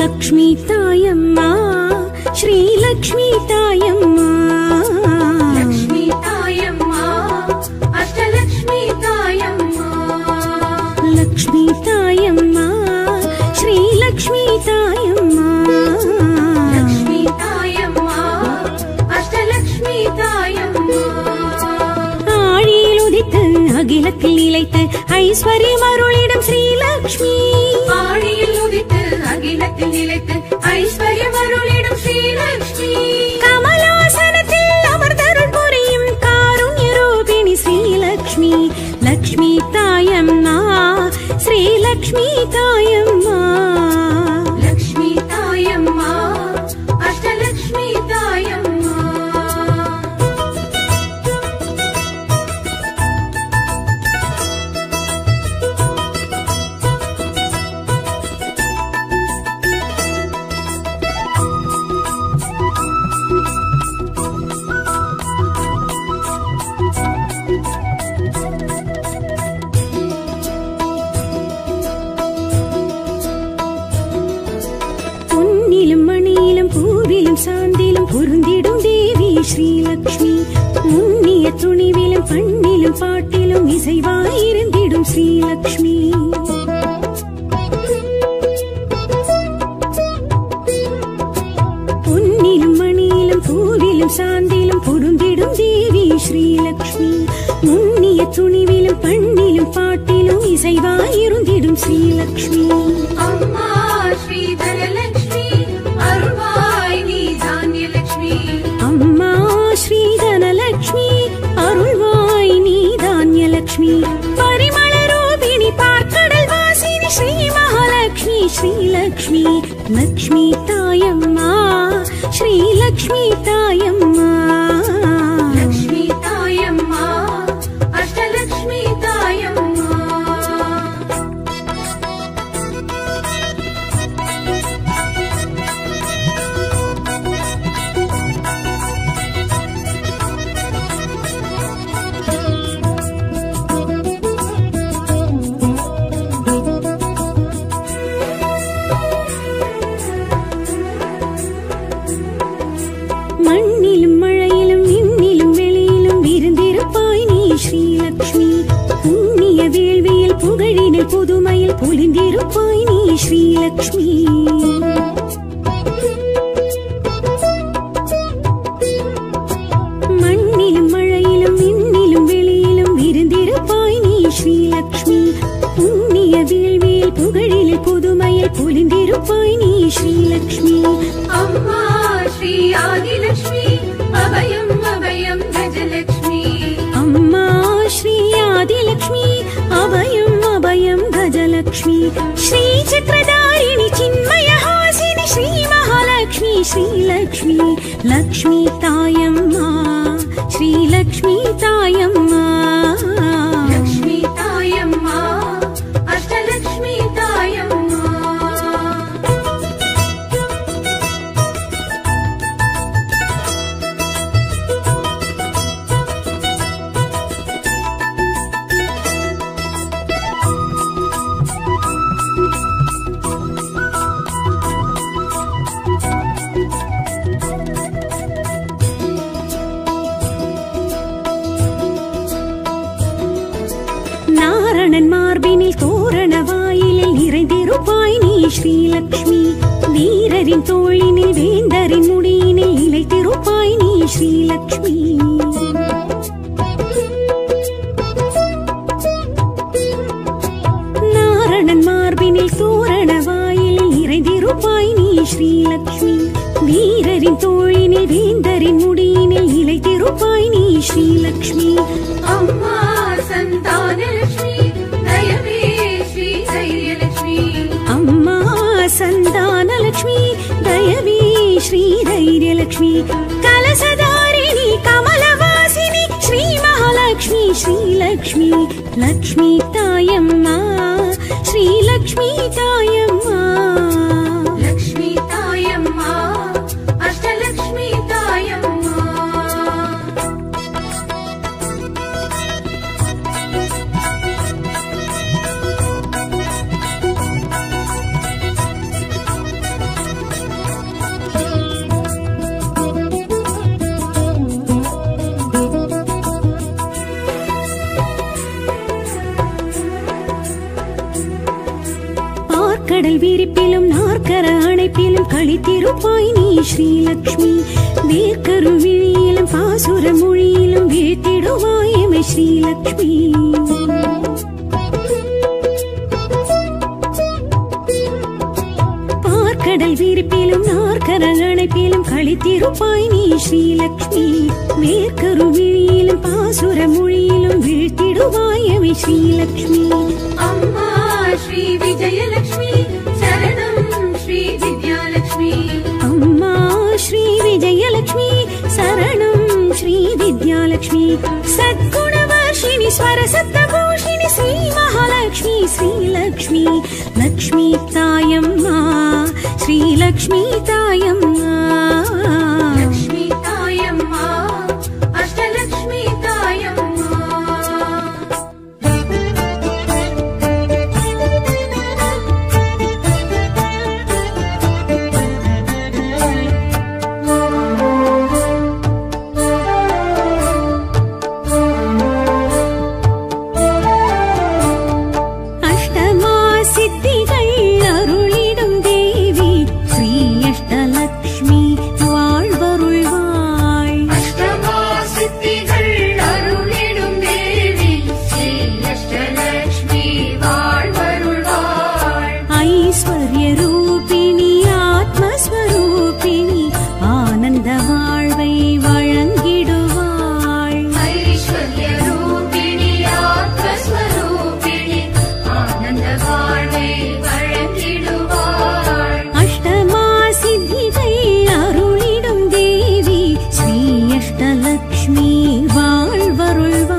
లక్ష్మీ తాయమ్మా శ్రీ లక్ష్మీ తాయమ్మా లక్ష్మీ తాయమ్మా అష్టలక్ష్మీ తాయమ్మా లక్ష్మీ తాయమ్మా శ్రీ లక్ష్మీ తాయమ్మా లక్ష్మీ తాయమ్మా అష్టలక్ష్మీ తాయమ్మా ஆழியில் உதித்து அகிலத்தில் நிலைத்து ஐஸ்வர்யம் அருளிடம் ஸ்ரீலக்ஷ்மி ஆழியில் உதித்து அகிலத்தில் நிலைத்து ஐஸ்வர்யம் அருளிடும் ஸ்ரீலக்ஷ்மி கமலாசனத்தில் அமர்ந்தருள் புரியும் காருண்ய ரூபிணி ஸ்ரீலக்ஷ்மி லக்ஷ்மி தாயம்மா ஸ்ரீலக்ஷ்மி தாயம்மா లక్ష్మీ తాయమ్మా అష్టలక్ష్మీ తాయమ్మా பொன்னிலும் மணியிலும் பூவிலும் சாந்திலும் பொருந்திடும் தேவி ஸ்ரீலக்ஷ்மி முன்னிய துணிவிலும் பண்ணிலும் பாட்டிலும் இசைவாயிருந்திடும் ஸ்ரீலக்ஷ்மி பொன்னிலும் மணியிலும் பூவிலும் சாந்திலும் பொருந்திடும் தேவி ஸ்ரீலக்ஷ்மி முன்னிய துணிவிலும் பண்ணிலும் பாட்டிலும் இசைவாயிருந்திடும் ஸ்ரீலக்ஷ்மி அம்மா ஸ்ரீதரலக்ஷ்மி அருள்வாய் நீ தானியலக்ஷ்மி அம்மா ஸ்ரீதனலக்ஷ்மி அருள்வாய் நீ தானியலக்ஷ்மி பரிமள ரூபிணி பார்க்கடல் வாசினி ஸ்ரீ மகாலட்சுமி ஸ்ரீலக்ஷ்மி லக்ஷ்மி தாயம்மா ஸ்ரீலக்ஷ்மி தாயம்மா లక్ష్మీ తాయమ్మా అష్టలక్ష్మీ తాయమ్మా மண்ணிலும் மழையிலும் விண்ணிலும் வெளியிலும் விருந்திருப்பாய் நீ ஸ்ரீலக்ஷ்மி புண்ணிய வேள்வியில் புகழினில் புதுமையில் பொலிந்திருப்பாய் நீ ஸ்ரீலக்ஷ்மி மண்ணிலும் மழையிலும் விண்ணிலும் வெளியிலும் விருந்திருப்பாய் நீ ஸ்ரீலக்ஷ்மி புண்ணிய வேள்வியில் புகழில் புதுமையில் பொலிந்திருப்பாய் நீ ஸ்ரீலக்ஷ்மி అమ్మా శ్రీ ఆదిలక్ష్మి అభయం అభయం గజలక్ష్మి அம்மா ஸ்ரீ ஆதிலக்ஷ்மி அபயம் அபயம் கஜலக்ஷ்மி ஸ்ரீ சக்கரதாரிணி சின்மய ஹாசினி ஸ்ரீ மகாலட்சுமி ஸ்ரீலக்ஷ்மி லக்ஷ்மி தாயம்மா ஸ்ரீலக்ஷ்மி தாயம்மா లక్ష్మీ తాయమ్మా అష్టలక్ష్మీ తాయమ్మా நாரணன் மார்பினில் தோரண வாயிலில் நிறைந்திருப்பாய் நீ ஸ்ரீலக்ஷ்மி வீரரின் தோழினில் வேந்தரின் முடியினில் நிலைத்திருப்பாய் நீ ஸ்ரீலக்ஷ்மி நாரணன் மார்பினில் தோரண வாயிலில் நிறைந்திருப்பாய் நீ ஸ்ரீலக்ஷ்மி வீரரின் தோழினில் வேந்தரின் முடியினில் நிலைத்திருப்பாய் நீ ஸ்ரீலக்ஷ்மி అమ్మా సంతానలక్ష్మి దయవే శ్రీ ధైర్యలక్ష్మి அம்மா சந்தானலக்ஷ்மி தயவி ஸ்ரீ தைரியலக்ஷ்மி கலசதாரிணி கமலவாசினி ஸ்ரீ மகாலட்சுமி ஸ்ரீலக்ஷ்மி லக்ஷ்மி தாயம்மா ஸ்ரீலக்ஷ்மி தாயம்மா లక్ష్మీ తాయమ్మా అష్టలక్ష్మీ తాయమ్మా பார்க்கடல் விரிப்பிலும் நாற்கர அணைப்பிலும் களித்திருப்பாய் நீ ஸ்ரீலக்ஷ்மி வேர்க்கரு விழியிலும் பாசுர மொழியிலும் வீழ்த்திடுவாய் எமை ஸ்ரீலக்ஷ்மி பார்க்கடல் விரிப்பிலும் நாற்கர அணைப்பிலும் களித்திருப்பாய் நீ ஸ்ரீலக்ஷ்மி வேர்க்கரு விழியிலும் பாசுர மொழியிலும் வீழ்த்திடுவாய் எமை ஸ்ரீலக்ஷ்மி அம்மா ஸ்ரீ விஜயலட்சுமி சரணம் ஸ்ரீ வித்யாலட்சுமி அம்மா ஸ்ரீ விஜயலட்சுமி சரணம் ஸ்ரீ வித்யாலட்சுமி சத்குணவர்ஷிணி ஸ்வரசப்தபூஷிணி ஸ்ரீ மகாலட்சுமி ஸ்ரீலக்ஷ்மி லக்ஷ்மி தாயம்மா ஸ்ரீலக்ஷ்மி தாயம்மா லக்ஷ்மி தாயம்மா அஷ்டலக்ஷ்மி தாயம்மா அஷ்டமா சித்திகள் அருளிடும் தேவி ஸ்ரீ அஷ்டலக்ஷ்மி வாழ்வருள்வாள் அஷ்டமா சித்திகள் அருளிடும் தேவி ஸ்ரீ அஷ்டலக்ஷ்மி வாழ்வருள்வாள் ஐஸ்வர்ய ரூபிணி ஆத்மஸ்வரூபிணி ஆனந்த வாழ்வை வழங்கிடுவாள் ஐஸ்வர்ய ரூபிணி ஆத்மஸ்வரூபிணி ஆனந்த வாழ்வை வழங்கிடுவாள் அஷ்டமா சித்திகள் அருளிடும் தேவி ஸ்ரீ அஷ்டலக்ஷ்மி வாழ்வருள்வாள்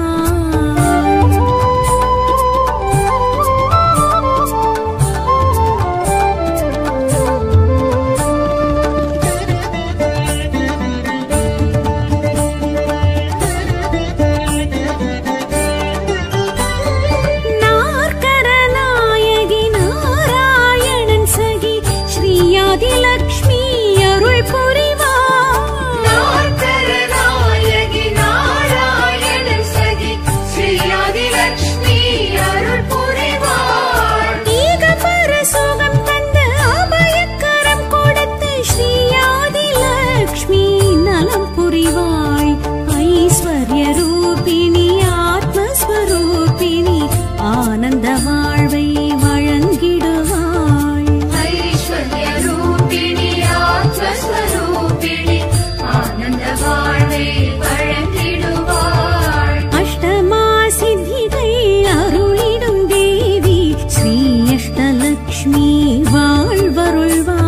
நாற்கர நாயகி நாராயணன் சகி ஸ்ரீயாதிலக்ஷ்மி அருள் புரிவார் நாற்கர நாயகி நாராயண சகி ஸ்ரீயாதிலக்ஷ்மி அருள் புரிவாள் ஈகபர சுகம் தந்த அபயக்கரம் கொடுத்து ஸ்ரீயாதிலக்ஷ்மி நலம் புரிவாய் ஐஸ்வர்ய ரூபிணி ஆத்மஸ்வரூபிணி ஆனந்த வாழ்வை வழங்கிடுவாள் ஐஸ்வர்ய ரூபிணி ஆத்மஸ்வரூபிணி ஆனந்த வாழ்வை வழங்கிடுவாள் அஷ்டமா சித்திகள் அருளிடும் தேவி ஸ்ரீ அஷ்டலக்ஷ்மி வாழ்வருள்வாள்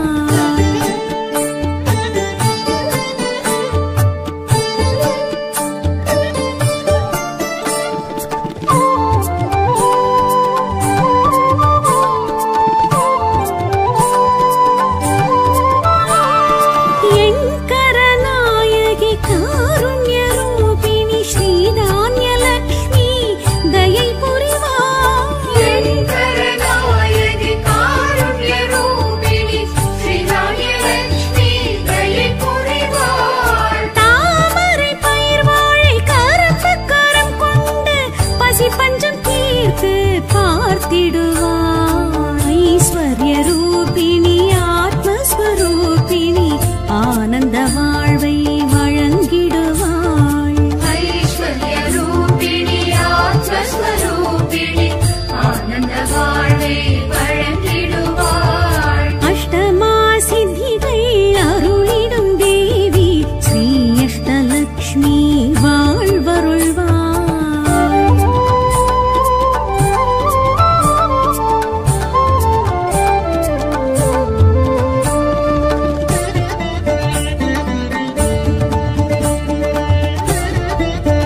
எண்கரநாயகி காருண்ய ரூபிணி ஸ்ரீதான்யலக்ஷ்மி தயை புரிவாள் எண்கர நாயகி காருண்ய ரூபிணி ஸ்ரீராயலக்ஷ்மி தயை புரிவாள் தாமரை பயிர் வாழை கரப்பு கரம் கொண்டு பசி பஞ்சம் தீர்த்து பார்த்திடுவாள் ஐஸ்வர்ய ரூபிணி ஆத்மஸ்வரூபிணி ஆனந்த வாழ்வை வழங்கிடுவாள் ஐஸ்வர்ய ரூபிணி ஆத்மஸ்வரூபிணி ஆனந்த வாழ்வை வழங்கிடுவாள் அஷ்டமா சித்திகள் அருளிடும் தேவி ஸ்ரீ அஷ்டலக்ஷ்மி வாழ்வருள்வாள்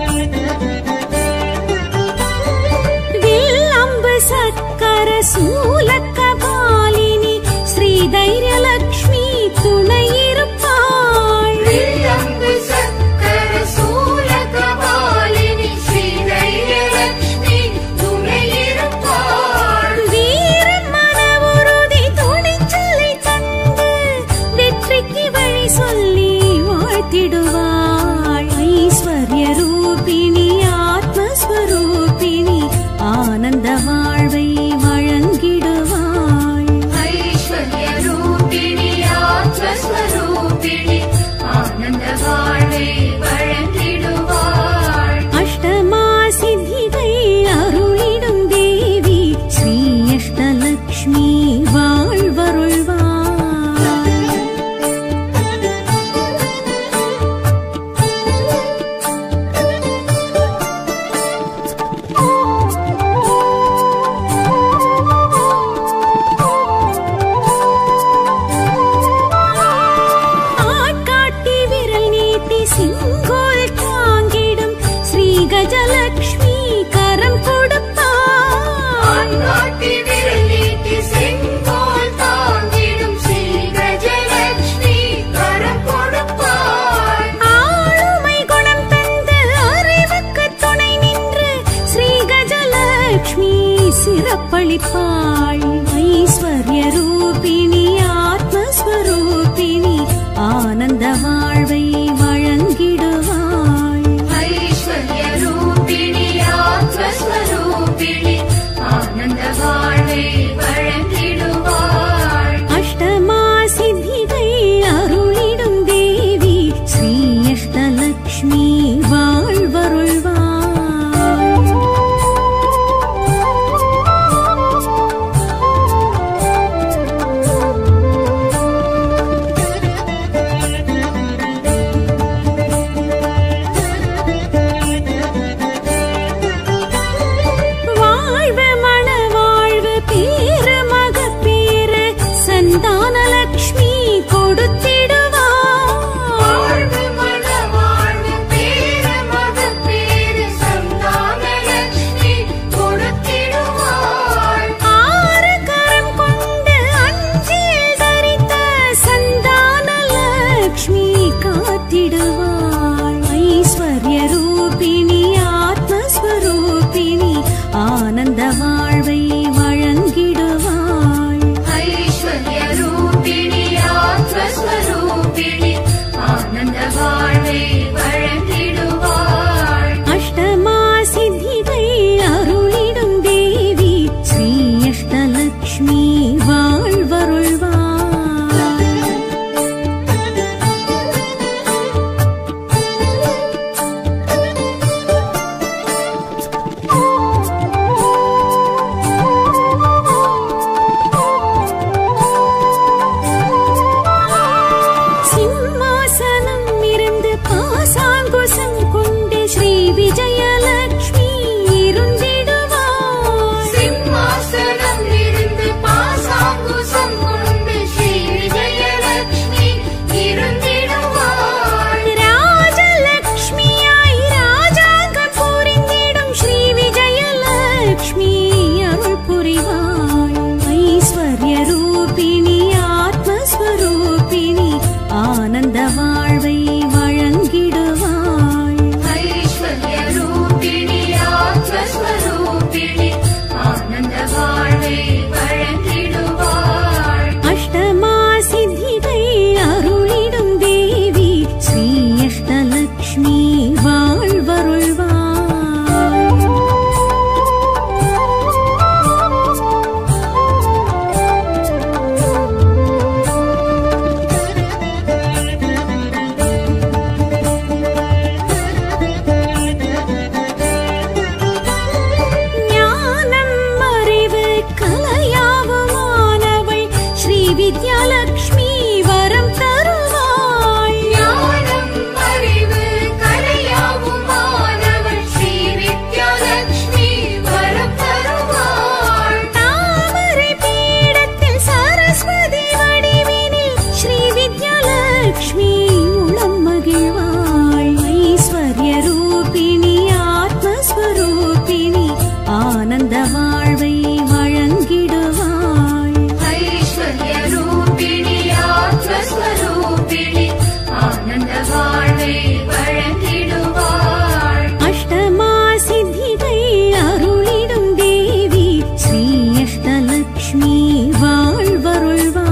வில்லம்பு சக்கர சூ வாழ் ஐஸ்வர்ய ரூபிணி ஆத்மஸ்வரூபிணி ஆனந்த வாழ்வை வழங்கிடுவாள் ஐஸ்வர்யரூபிணி ஆத்மஸ்வரூபிணி ஆனந்த வாழ்வை வழங்கிடுவாள் அஷ்டமா சித்திகள் அருளிடும் தேவி ஸ்ரீ அஷ்டலக்ஷ்மி வாழ்வருள்வாள் வாழ்வு மண வாழ்வு பேரு மகப்பேறு சந்தான லக்ஷ்மி கொடுத்திடுவாள் வாழ்வு மன வாழ்வு பேர மகப்பேறு சந்தான லக்ஷ்மி கொடுத்திடுவாள் ஆறு கரம் கொண்டு அஞ்சில் தரித்த சந்தான லக்ஷ்மி காத்திடுவாள் ஐஸ்வர்ய ரூபிணி ஆத்மஸ்வரூபிணி ஆனந்த வாழ்வை வழங்கிடுவாள் ஐஸ்வர்யரூபிணி ஆத்மஸ்வரூபிணி ஆனந்த வாழ்வை வழங்கிடுவாள் அஷ்டமா சித்திகள் அருளிடும் தேவி ஸ்ரீ அஷ்டலக்ஷ்மி வாழ்வருள்வாள் சிம்மாசனம் இருந்து பாசாங்குசம் கொண்டு ஸ்ரீ விஜயலக்ஷ்மி இருந்திடுவாள் சிம்மாசனம் இருந்து பாசாங்குசம் கொண்டு ஸ்ரீ விஜயலக்ஷ்மி இருந்திடுவாள் ராஜலக்ஷ்மியாய் ராஜாங்கம் புரிந்திடும் ஸ்ரீ விஜயலக்ஷ்மி அருள் புரிவாள் ஐஸ்வர்ய ரூபிணி ஆத்மஸ்வரூபிணி ஆனந்த வாழ்வை வழங்கிடுவாள் ஐஸ்வர்யரூபிணி ஆத்மஸ்வரூபிணி ஆனந்த வாழ்வை வழங்கிடுவாள் அஷ்டமா சித்திகள் அருளிடும் தேவி ஸ்ரீ அஷ்டலக்ஷ்மி வாழ்வருள்வாள் ஞானம் அறிவு கலையாவுமானவள் ஸ்ரீ வித்யாலக்ஷ்மி வரம் தருவாள் ஞானம் அறிவு கலையாவும் மாணவன் ஸ்ரீ வித்யாலக்ஷ்மி வரம் தருவாள் தாமரை பீடத்தில் சரஸ்வதி வடிவினில் ஸ்ரீ வித்யாலக்ஷ்மி உளம் மகிழ்வாள் ஐஸ்வர்ய ரூபிணி ஆத்மஸ்வரூபிணி ஆனந்த வாழ்வை வழங்கிடுவாள் ஐஸ்வர்யரூபிணி ஆத்மஸ்வரூபிணி ஆனந்த வாழ்வை வழங்கிடுவாள் அஷ்டமா சித்திகள் அருளிடும் தேவி ஸ்ரீ அஷ்டலக்ஷ்மி வாழ்வருள்வாள்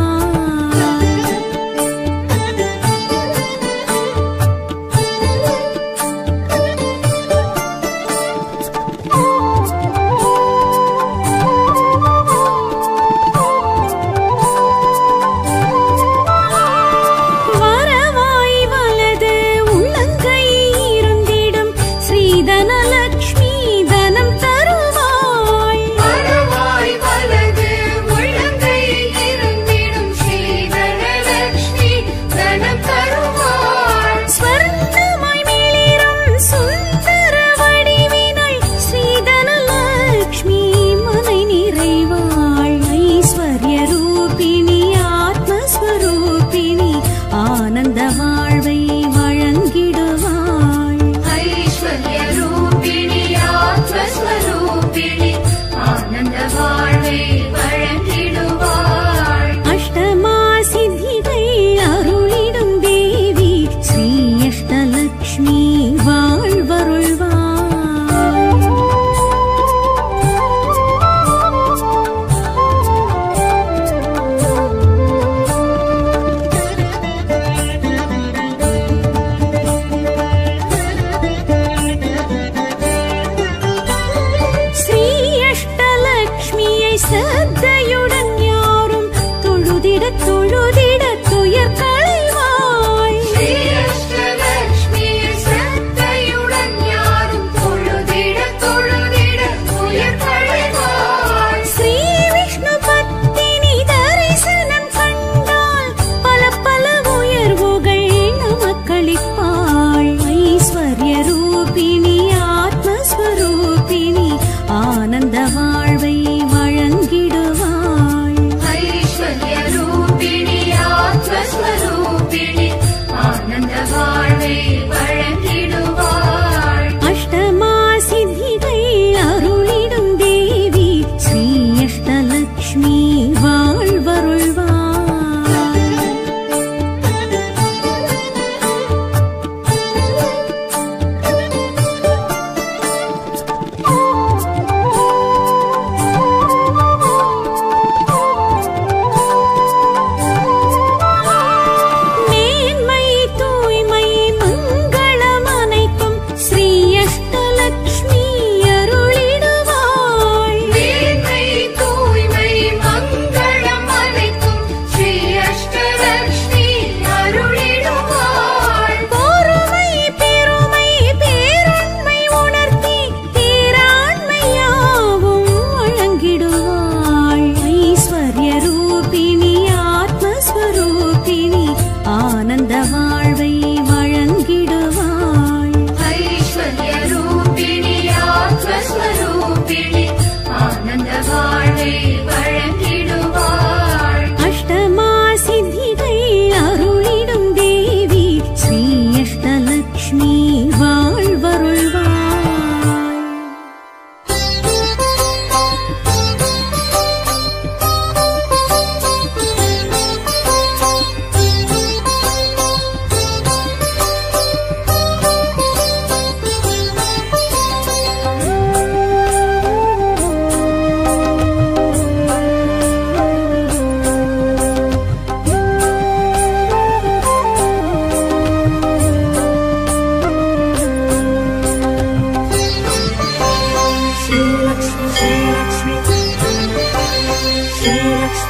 வரவாய் வலது உள்ளங்கை இருந்திடும் ஸ்ரீதனலக்ஷ்மி தனம் தருவாள் வரவாய் வலது உள்ளங்கை இருந்திடும் ஸ்ரீதனலக்ஷ்மி தனம் தருவாள் ஸ்வர்ணமாய் மிளிரும் சுந்தர வடிவினை ஸ்ரீதனலக்ஷ்மி மனை நிறைவாள் ஐஸ்வர்ய ரூபிணி ஆத்மஸ்வரூபிணி ஆனந்த வாழ்வை வழங்கிடுவாள் ஐஸ்வர்யரூபிணி ஆத்மஸ்வரூபிணி ஆனந்த வாழ்வை வழங்கிடுவாள் அஷ்டமா சித்திகள் அருளிடும் தேவி ஸ்ரீ அஷ்டலக்ஷ்மி வாழ்வருள்வாள்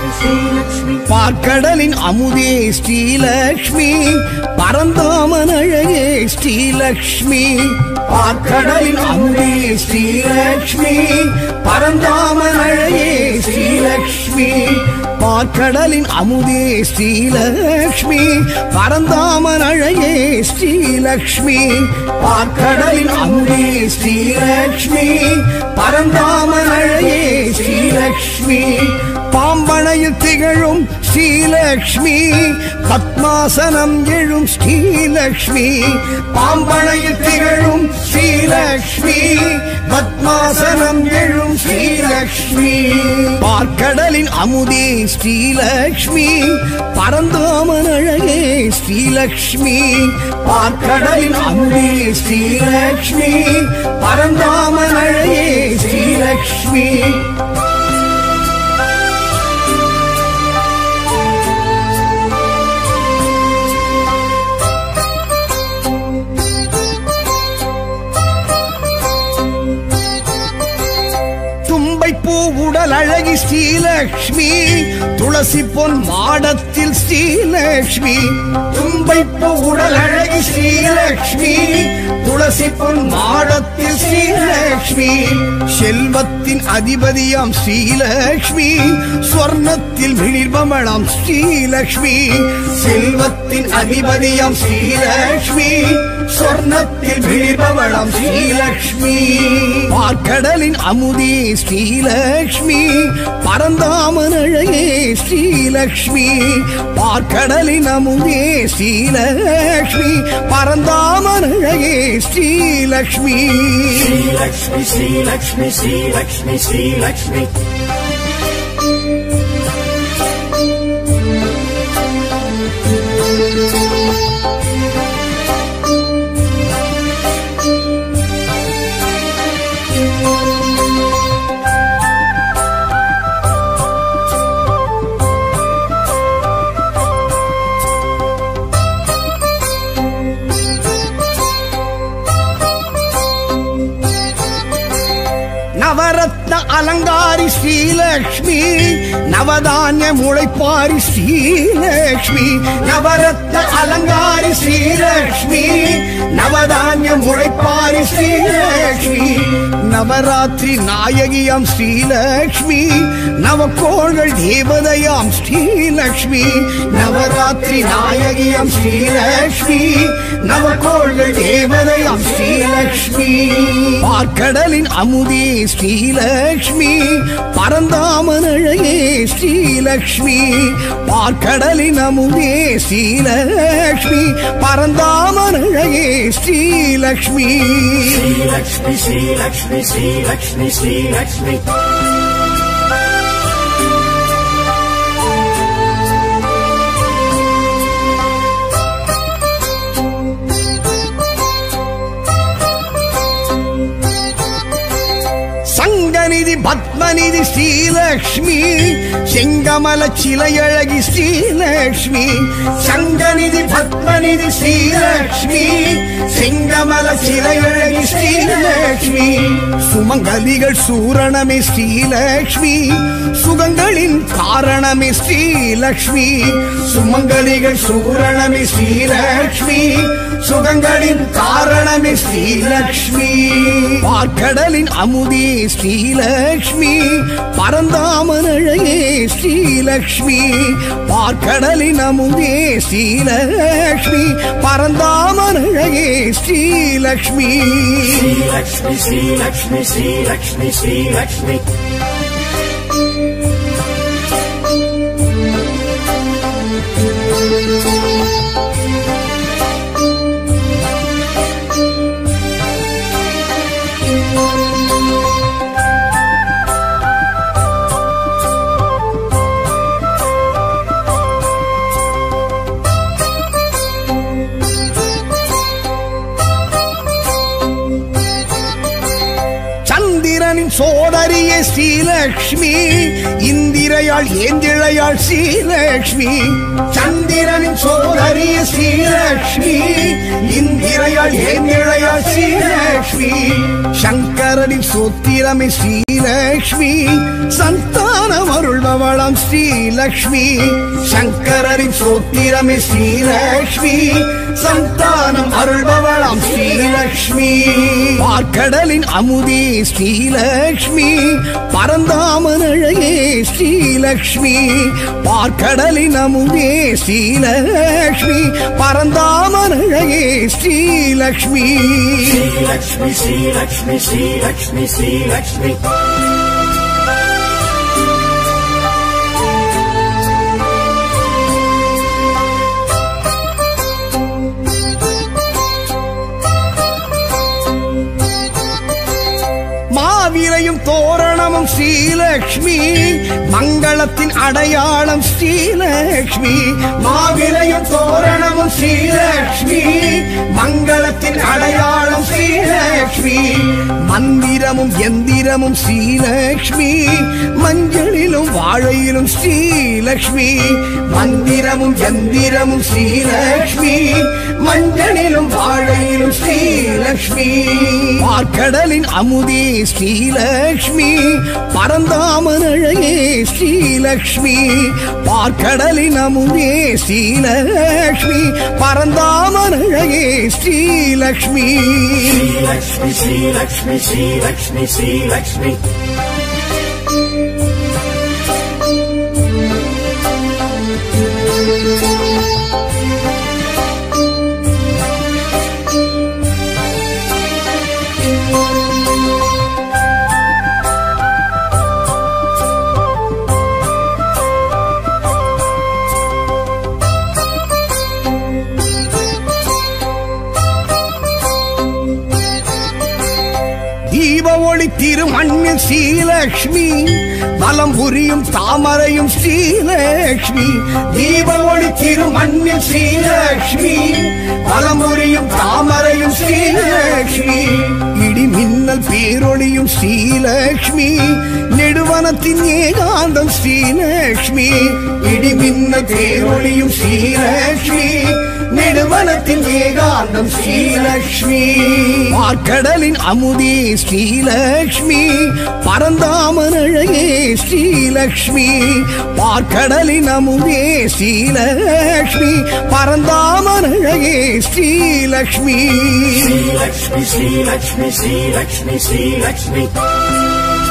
பார்க்கடலின் அமுதே ஸ்ரீலக்ஷ்மி பரந்தாமன் அழகே ஸ்ரீலக்ஷ்மி பார்க்கடலின் அமுதே ஸ்ரீலக்ஷ்மி பரந்தாமன் அழகே ஸ்ரீலக்ஷ்மி பார்க்கடலின் அமுதே ஸ்ரீலக்ஷ்மி பரந்தாமன் அழகே ஸ்ரீலக்ஷ்மி பார்க்கடலின் அமுதே ஸ்ரீலக்ஷ்மி பரந்தாமன் அழகே ஸ்ரீலக்ஷ்மி பாம்பனையில் திகழும் ஸ்ரீலக்ஷ்மி பத்மாசனம் எழும் ஸ்ரீலக்ஷ்மி பாம்பனையில் திகழும் ஸ்ரீலக்ஷ்மி பத்மாசனம் எழும் ஸ்ரீலக்ஷ்மி பார்க்கடலின் அமுதே ஸ்ரீலக்ஷ்மி பரந்தோமன் அழகே ஸ்ரீலக்ஷ்மி பார்க்கடலின் அமுதே ஸ்ரீலக்ஷ்மி பரந்தாமன் அழகே ஸ்ரீலக்ஷ்மி தும்பைப்பூ உடல் அழகி ஸ்ரீலக்ஷ்மி துளசி பொன் மாடத்தில் ஸ்ரீலக்ஷ்மி தும்பைப்பூ உடல் அழகி ஸ்ரீலக்ஷ்மி துளசி பொன் மாடத்தில் ஸ்ரீலக்ஷ்மி செல்வத்தின் அதிபதியாம் ஸ்ரீலக்ஷ்மி ஸ்வர்ணத்தில் விழிர்பமணம் ஸ்ரீலக்ஷ்மி செல்வத்தின் அதிபதியாம் ஸ்ரீலக்ஷ்மி சொர்ணத்தில் விழிபவளம் ஸ்ரீலக்ஷ்மி பார்க்கடலின் அமுதே ஸ்ரீலக்ஷ்மி பரந்தாமன் அழகே ஸ்ரீலக்ஷ்மி பார்க்கடலின் அமுதே ஸ்ரீலக்ஷ்மி பரந்தாமன் அழகே Srilakshmi Sri Lakshmi, Sri Lakshmi, Sri Lakshmi, Sri Lakshmi. நவரத்ன அலங்காரி ஸ்ரீலக்ஷ்மி நவதானிய முளைப்பாரி ஸ்ரீலக்ஷ்மி நவரத்ன அலங்காரி ஸ்ரீலக்ஷ்மி நவதானிய முளைப்பாரி ஸ்ரீலக்ஷ்மி நவராத்திரி நாயகியாம் ஸ்ரீலக்ஷ்மி நவக்கோள்கள் தேவதையாம் ஸ்ரீலக்ஷ்மி நவராத்திரி நாயகியாம் ஸ்ரீலக்ஷ்மி நவக்கோள்கள் தேவதையாம் ஸ்ரீலக்ஷ்மி பார்க்கடலின் அமுதே ஸ்ரீலக்ஷ்மி பரந்தாமன் அழகே ஸ்ரீலக்ஷ்மி பார்க்கடலின் அமுதே ஸ்ரீலக்ஷ்மி பரந்தாமன் அழகே Srilakshmi Sri Lakshmi, Sri Lakshmi, Sri Lakshmi, Sri Lakshmi. சங்கநிதி பத்மநிதி Srilakshmi செங்கமல சிலையழகி ஸ்ரீலக்ஷ்மி சங்கநிதி பத்மநிதி ஸ்ரீலக்ஷ்மி செங்கமல சிலையழகி ஸ்ரீலக்ஷ்மி சுமங்கலிகள் சூரணமே ஸ்ரீலக்ஷ்மி சுகங்களின் காரணமே ஸ்ரீலக்ஷ்மி சுமங்கலிகள் சூரணமே ஸ்ரீலக்ஷ்மி சுகங்களின் காரணமே ஸ்ரீலக்ஷ்மி பார்க்கடலின் அமுதே ஸ்ரீலக்ஷ்மி பரந்தாமன் அழகே ஸ்ரீலக்ஷ்மி பார்க்கடலின் அமுதே ஸ்ரீலக்ஷ்மி பரந்தாமன் அழகே Srilakshmi Sri Lakshmi, Sri Lakshmi, Sri Lakshmi, Sri Lakshmi. சந்திரனின் சந்திரனின் சோதரியே ஸ்ரீலக்ஷ்மி இந்திரையாள் ஏந்திழையாள் ஸ்ரீலக்ஷ்மி சந்திரனின் சோதரியே ஸ்ரீலக்ஷ்மி இந்திரையாள் ஏந்திழையாள் ஸ்ரீலக்ஷ்மி சங்கரனின் சோத்திரமே ஸ்ரீலக்ஷ்மி சந்தானம் அருள்பவளாம் ஸ்ரீலக்ஷ்மி சங்கரரின் சோத்திரமே ஸ்ரீலக்ஷ்மி சந்தானம் அருள்பவளாம் ஸ்ரீலக்ஷ்மி பார்க்கடலின் அமுதே ஸ்ரீலக்ஷ்மி பரந்தாமன் அழகே ஸ்ரீலக்ஷ்மி பார்க்கடலின் அமுதே ஸ்ரீலக்ஷ்மி பரந்தாமன் அழகே Srilakshmi Sri Lakshmi, Sri Lakshmi, Sri Lakshmi, Sri Lakshmi. மாவிரையும் தோரணமும் Srilakshmi மங்களத்தின் அடையாளம் ஸ்ரீலக்ஷ்மி மாவிரையும் தோரணமும் ஸ்ரீலக்ஷ்மி மங்களத்தின் அடையாளம் ஸ்ரீலக்ஷ்மி மந்திரமும் எந்திரமும் ஸ்ரீலக்ஷ்மி மஞ்சளிலும் வாழையிலும் ஸ்ரீலக்ஷ்மி மந்திரமும் எந்திரமும் ஸ்ரீலக்ஷ்மி மஞ்சளிலும் வாழையிலும் ஸ்ரீலக்ஷ்மி பார்க்கடலின் அமுதே ஸ்ரீலக்ஷ்மி பரந்தாமன் அழகே ஸ்ரீலக்ஷ்மி பார்க்கடலின் அமுதே ஸ்ரீலக்ஷ்மி பரந்தாமன் அழகே Srilakshmi Sri Lakshmi, Sri Lakshmi, Sri Lakshmi, Sri Lakshmi. தீப ஒளி திருமண்ணில் ஸ்ரீலக்ஷ்மி பலம் புரியும் தாமரையும் ஸ்ரீலக்ஷ்மி தீப ஒளி திருமண்ணில் ஸ்ரீலக்ஷ்மி பலம் புரியும் தாமரையும் ஸ்ரீலக்ஷ்மி இடி மின்னல் பேரொளியும் ஸ்ரீலக்ஷ்மி நெடுவனத்தின் ஏகாந்தம் ஸ்ரீலக்ஷ்மி இடி மின்னல் பேரொளியும் ஸ்ரீலக்ஷ்மி நெடுவனத்தின் ஏகாந்தம் ஸ்ரீலக்ஷ்மி பார்க்கடலின் அமுதே ஸ்ரீலக்ஷ்மி பரந்தாமன் அழகே ஸ்ரீலக்ஷ்மி பார்க்கடலின் அமுதே ஸ்ரீலக்ஷ்மி பரந்தாமன் அழகே Srilakshmi Sri Lakshmi, Sri Lakshmi, Sri Lakshmi, Sri Lakshmi.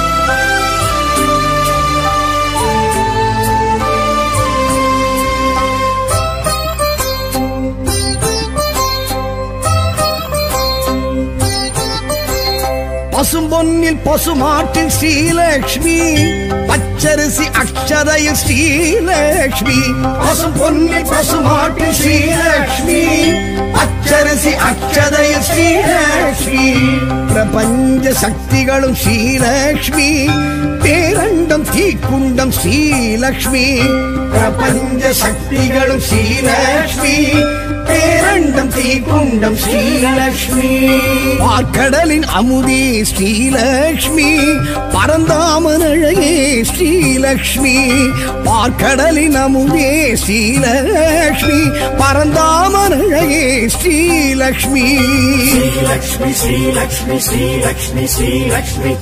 பசும்பொன்னில் பசுமாட்டில் Srilakshmi பச்சரிசி அக்ஷதையில் ஸ்ரீலக்ஷ்மி பசும்பொன்னில் பசுமாட்டில் ஸ்ரீலக்ஷ்மி பச்சரிசி அக்ஷதையில் ஸ்ரீலக்ஷ்மி பிரபஞ்ச சக்திகளும் ஸ்ரீலக்ஷ்மி பேரண்டம் தீக்குண்டம் ஸ்ரீலக்ஷ்மி பிரபஞ்ச சக்திகளும் ஸ்ரீலக்ஷ்மி பேரண்டம் தீக்குண்டம் ஸ்ரீலக்ஷ்மி பார்க்கடலின் அமுதே ஸ்ரீலக்ஷ்மி பரந்தாமன் அழகே ஸ்ரீலக்ஷ்மி பார்க்கடலின் அமுதே ஸ்ரீலக்ஷ்மி பரந்தாமன் அழகே Srilakshmi Sri Lakshmi, Sri Lakshmi, Sri Lakshmi, Sri Lakshmi.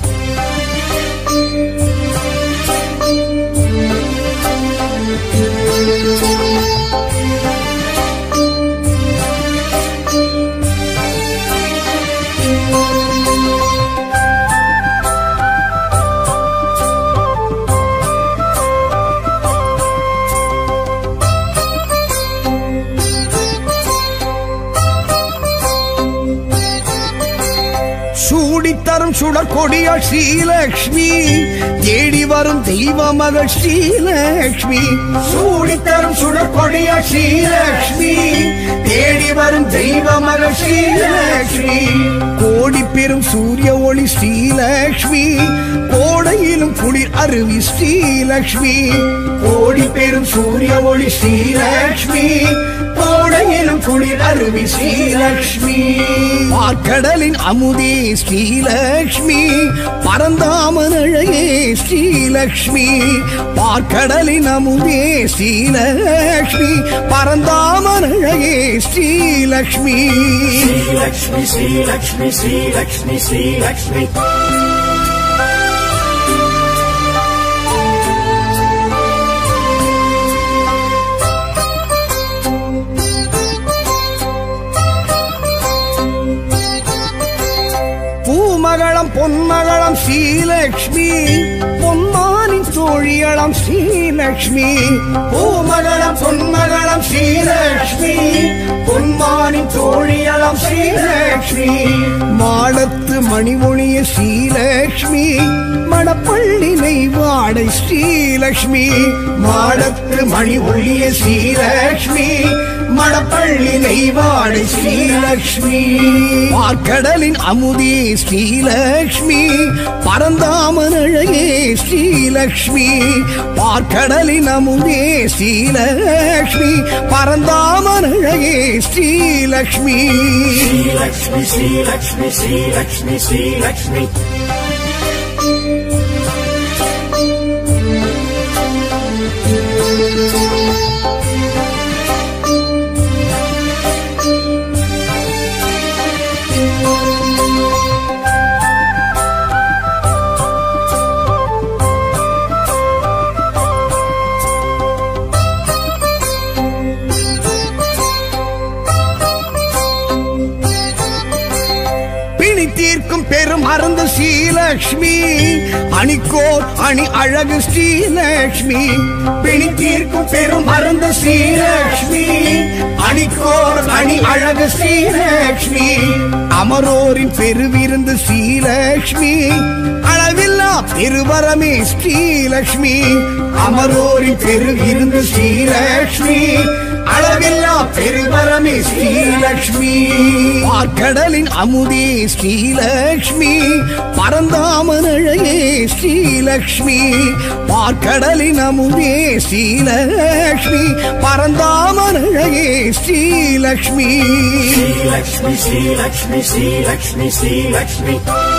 சூடித்தரும் சுடர் கொடியாள் ஸ்ரீலக்ஷ்மி தேடி வரும் தெய்வ மகள் ஸ்ரீலக்ஷ்மி சூடித்தரும் சுடர் கொடியாள் ஸ்ரீலக்ஷ்மி தேடி வரும் தெய்வ மகள் ஸ்ரீலக்ஷ்மி கோடி பெரும் சூரிய ஒளி ஸ்ரீலக்ஷ்மி கோடையிலும் குளிர் அருவி ஸ்ரீலக்ஷ்மி கோடி பெரும் சூரிய ஒளி ஸ்ரீலக்ஷ்மி கோடையிலும் குளிர் அருவி ஸ்ரீலக்ஷ்மி பார்க்கடலின் அமுதே ஸ்ரீலக்ஷ்மி பரந்தாமன் அழகே ஸ்ரீலக்ஷ்மி பார்க்கடலின் அமுதே ஸ்ரீலக்ஷ்மி பரந்தாமன் அழகே Srilakshmi Sri Lakshmi, Sri Lakshmi, Sri Lakshmi, Sri Lakshmi. பூமகளம் பொன்மகளம் Srilakshmi பொன்மானின் தோழியளம் Srilakshmi பூமகளம் பொன்மகளம் Srilakshmi பொன்மானின் தோழியளம் Srilakshmi மாடத்து மணிமொழிய ஸ்ரீலக்ஷ்மி மணப்பள்ளி நெய்வாடை ஸ்ரீலக்ஷ்மி மாடத்து மணி ஒழிய ஸ்ரீலக்ஷ்மி மணப்பள்ளி நெய்வாடை ஸ்ரீலக்ஷ்மி பார்க்கடலின் அமுதே ஸ்ரீலக்ஷ்மி பரந்தாமன் அழகே ஸ்ரீலக்ஷ்மி பார்க்கடலின் அமுதே ஸ்ரீலக்ஷ்மி பரந்தாமன் அழகே Srilakshmi Sri Lakshmi, Sri Lakshmi, Sri Lakshmi, Sri Lakshmi. பிணி தீர்க்கும் பெரும் அருந்த ஸ்ரீலக்ஷ்மி அணிக்கோர் அணி அழகு ஸ்ரீலக்ஷ்மி பிணி தீர்க்கும் பெரும் அருந்த ஸ்ரீலக்ஷ்மி அணிக்கோர் அணி அழகு ஸ்ரீலக்ஷ்மி அமரோரின் பெருவிருந்து ஸ்ரீலக்ஷ்மி அளவில்லா பெருவரமே ஸ்ரீலக்ஷ்மி அமரோரின் பெருவிருந்து ஸ்ரீலக்ஷ்மி அளவில்லா பெருவரமே ஸ்ரீலக்ஷ்மி பார்க்கடலின் அமுதே ஸ்ரீலக்ஷ்மி பரந்தாமன் அழகே ஸ்ரீலக்ஷ்மி பார்க்கடலின் அமுதே ஸ்ரீலக்ஷ்மி பரந்தாமன் அழகே Srilakshmi Sri Lakshmi, Sri Lakshmi, Sri Lakshmi, Sri Lakshmi.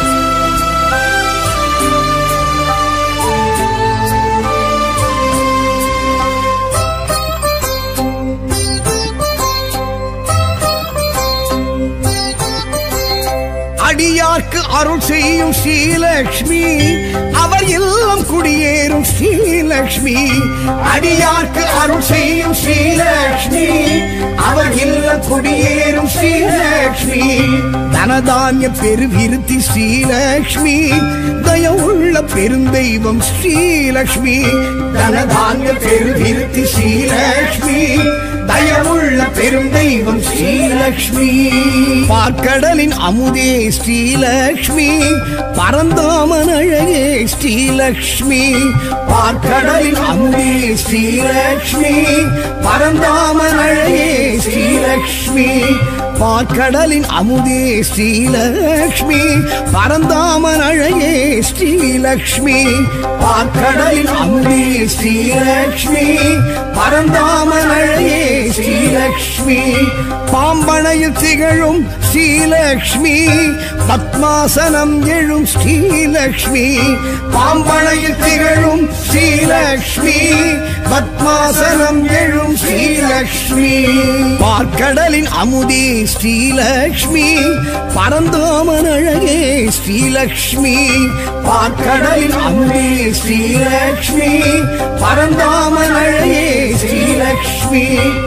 அடியார்க்கு அருள் செய்யும் ஸ்ரீலக்ஷ்மி அவர் இல்லம் குடியேறும் ஸ்ரீலக்ஷ்மி அடியார்க்கு அருள் செய்யும் ஸ்ரீலக்ஷ்மி அவர் இல்லம் குடியேறும் ஸ்ரீலக்ஷ்மி தனதானிய பெருவிருத்தி ஸ்ரீலக்ஷ்மி தயவுள்ள பெருந்தெய்வம் ஸ்ரீலக்ஷ்மி தனதானிய பெருவிருத்தி ஸ்ரீலக்ஷ்மி தயவுள்ள பெரும் தெய்வம் ஸ்ரீலக்ஷ்மி பார்க்கடலின் அமுதே ஸ்ரீலக்ஷ்மி பரந்தாமன் அழகே ஸ்ரீலக்ஷ்மி பார்க்கடலின் அமுதே ஸ்ரீலக்ஷ்மி பரந்தாமன் அழகே ஸ்ரீலக்ஷ்மி பார்க்கடலின் அமுதே ஸ்ரீலக்ஷ்மி பரந்தாமன் அழகே ஸ்ரீலக்ஷ்மி பார்க்கடலின் அமுதே ஸ்ரீலக்ஷ்மி பரந்தாமன் அழகே ஸ்ரீலக்ஷ்மி பாம்பனையில் திகழும் ஸ்ரீலக்ஷ்மி பத்மாசனம் எழும் ஸ்ரீலக்ஷ்மி பாம்பனையில் திகழும் ஸ்ரீலக்ஷ்மி பத்மாசனம் எழும் ஸ்ரீலக்ஷ்மி பார்க்கடலின் அமுதே ஸ்ரீலக்ஷ்மி பரந்தோமன் அழகே ஸ்ரீலக்ஷ்மி பார்க்கடலின் அமுதே ஸ்ரீலக்ஷ்மி பரந்தாமன் அழகே ஸ்ரீலக்ஷ்மி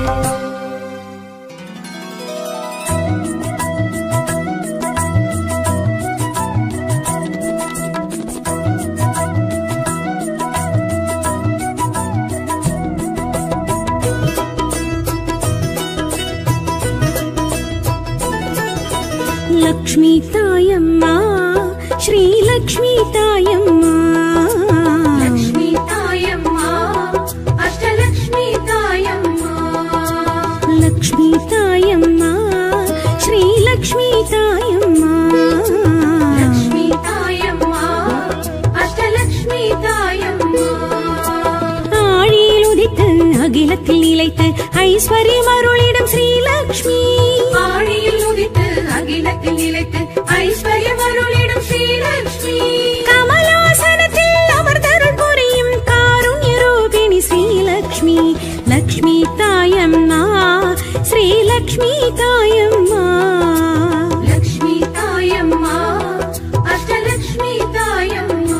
லக்ஷ்மி தாயம்மா ஸ்ரீ லக்ஷ்மி தாயம்மா லக்ஷ்மி தாயம்மா அஷ்டலக்ஷ்மி தாயம்மா லக்ஷ்மி தாயம்மா ஸ்ரீ லக்ஷ்மி தாயம்மா லக்ஷ்மி தாயம்மா அஷ்டலக்ஷ்மி தாயம்மா ஆழியில் உதித்த அகிலத்தில் நிலைத்து ஐஸ்வர்யம் அருளிடும் ஸ்ரீலக்ஷ்மி ஆழியில் உதித்து அகிலத்தில் நிலைத்து ஐஸ்வர்யம் அருளிடும் ஸ்ரீலக்ஷ்மி கமலாசனத்தில் அமர்ந்தருள் புரியும் காருண்ய ரூபிணி ஸ்ரீலக்ஷ்மி லக்ஷ்மி தாயம்மா ஸ்ரீலக்ஷ்மி தாயம்மா லக்ஷ்மி தாயம்மா அஷ்டலக்ஷ்மி தாயம்மா